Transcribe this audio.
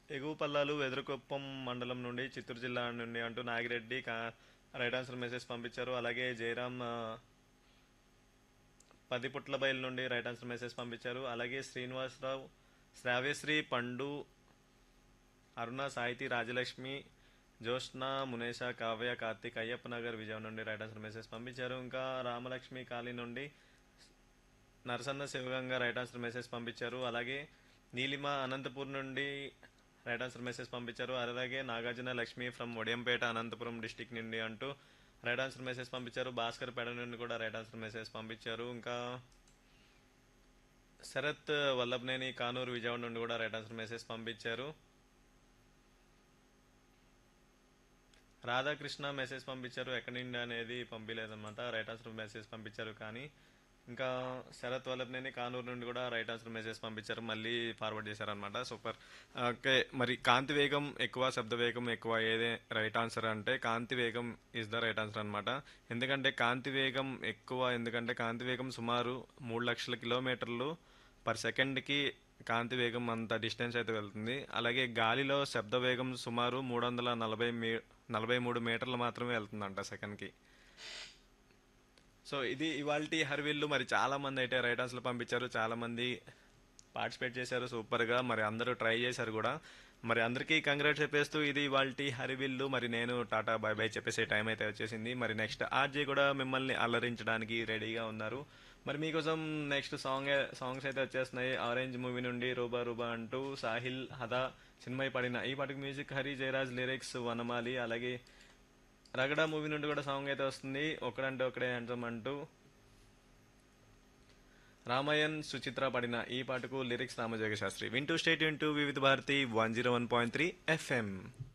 ఎగువ పల్లాలు వెదురుకొప్పం మండలం నుండి చిత్తూరు జిల్లా నుండి అంటూ నాగిరెడ్డి కా- రైట్ ఆన్సర్ మెసేజ్ పంపించారు అలాగే జయరాం ఆ, పది పుట్ల బయలు నుండి రైట్ ఆన్సర్ మెసేజ్ పంపించారు అలాగే శ్రీనివాసరావు శ్రావ్యశ్రీ పండు అరుణ సాహితి రాజలక్ష్మి జ్యోత్స్న మునేష కావ్య కార్తిక్ అయ్యప్ప నగర్ విజయం నుండి రైట్ ఆన్సర్ మెసేజ్ పంపించారు ఇంకా రామలక్ష్మి కాళీ నుండి Narasanna Sivaganga right answer message పంపించారు అలాగే నీలిమ అనంతపూర్ నుండి రైట్ ఆన్సర్ మెసేజ్ పంపించారు అలాగే నాగార్జున లక్ష్మి ఫ్రమ్ ఒడియంపేట అనంతపురం డిస్టిక్ నుండి అంటూ రైట్ ఆన్సర్ మెసేజ్ పంపించారు భాస్కర్ పేట నుండి కూడా రైట్ ఆన్సర్ మెసేజ్ పంపించారు ఇంకా శరత్ వల్లభనేని కానూరు విజయవాడ నుండి కూడా రైట్ ఆన్సర్ మెసేజ్ పంపించారు రాధాకృష్ణ మెసేజ్ పంపించారు ఎక్కడి నుండి అనేది పంపించలేదన్నమాట రైట్ ఆన్సర్ మెసేజ్ పంపించారు కానీ ఇంకా శరత్ వల్లభనేని కానూరు నుండి కూడా రైట్ ఆన్సర్ మెసేజ్ పంపించారు మళ్ళీ ఫార్వర్డ్ చేశారనమాట సూపర్ ఓకే మరి కాంతి వేగం ఎక్కువ శబ్ద వేగం ఎక్కువ ఏదే రైట్ ఆన్సర్ అంటే కాంతి వేగం ఇస్ ద రైట్ ఆన్సర్ అనమాట ఎందుకంటే కాంతి వేగం ఎక్కువ ఎందుకంటే కాంతి వేగం సుమారు మూడు లక్షల కిలోమీటర్లు పర్ సెకండ్కి కాంతి వేగం అంత డిస్టెన్స్ అయితే వెళ్తుంది అలాగే గాలిలో శబ్ద వేగం సుమారు మూడు వందల నలభై మీ నలభై మూడు మీటర్లు మాత్రమే వెళ్తుందంట సెకండ్కి సో ఇది ఇవాల్టి హర్విల్లు మరి చాలా మంది అయితే రైట్ ఆన్సర్లు పంపించారు చాలా మంది పార్టిసిపేట్ చేశారు సూపర్గా మరి అందరూ ట్రై చేశారు కూడా మరి అందరికీ కంగ్రాట్స్ చెప్పేస్తూ ఇది ఇవాల్టి హరివిల్లు మరి నేను టాటా బై బై చెప్పేసే టైం అయితే వచ్చేసింది మరి నెక్స్ట్ ఆర్జే కూడా మిమ్మల్ని అలరించడానికి రెడీగా ఉన్నారు మరి మీకోసం నెక్స్ట్ సాంగ్ సాంగ్స్ అయితే వచ్చేస్తున్నాయి ఆరెంజ్ మూవీ నుండి రూబా రూబా అంటూ సాహిల్ హదా సినిమా పడిన ఈ పాటకి మ్యూజిక్ హరి జయరాజ్ లిరిక్స్ వనమాలి అలాగే రగడ మూవీ నుండి కూడా సాంగ్ అయితే వస్తుంది ఒకడంటే ఒకడే అంటామంటూ రామాయణ్ సుచిత్ర పడిన ఈ పాటకు లిరిక్స్ రామజోగ శాస్త్రి వింటూ స్టేట్ ఇంటూ Vividh Bharati one zero one point three FM